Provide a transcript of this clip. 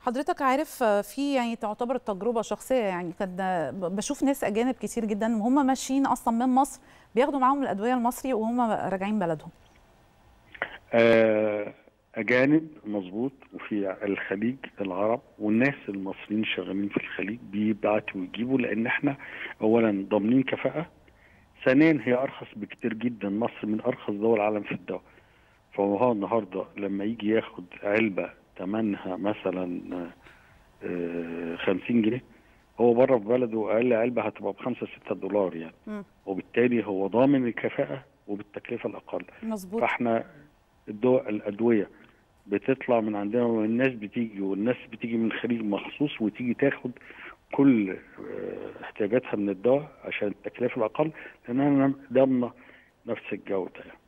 حضرتك عارف في يعني تعتبر التجربه شخصيه يعني كان بشوف ناس اجانب كتير جدا وهم ماشيين اصلا من مصر بياخدوا معاهم الادويه المصري وهم راجعين بلدهم آه، اجانب مظبوط وفي الخليج العرب والناس المصريين شغالين في الخليج بيبعتوا ويجيبوا لان احنا اولا ضامنين كفاءه ثانيا هي ارخص بكتير جدا مصر من ارخص دول العالم في الدواء فهو النهارده لما يجي ياخد علبه ثمنها مثلا آه، 50 جنيه هو بره في بلده اقل علبه هتبقى ب 5 6 دولار يعني مم. وبالتالي هو ضامن الكفاءه وبالتكلفه الاقل مظبوط فاحنا الدواء الادويه بتطلع من عندنا والناس بتيجي والناس بتيجي من الخليج مخصوص وتيجي تاخد كل آه، احتياجاتها من الدواء عشان التكلفه الاقل لان انا ضامنه نفس الجوده يعني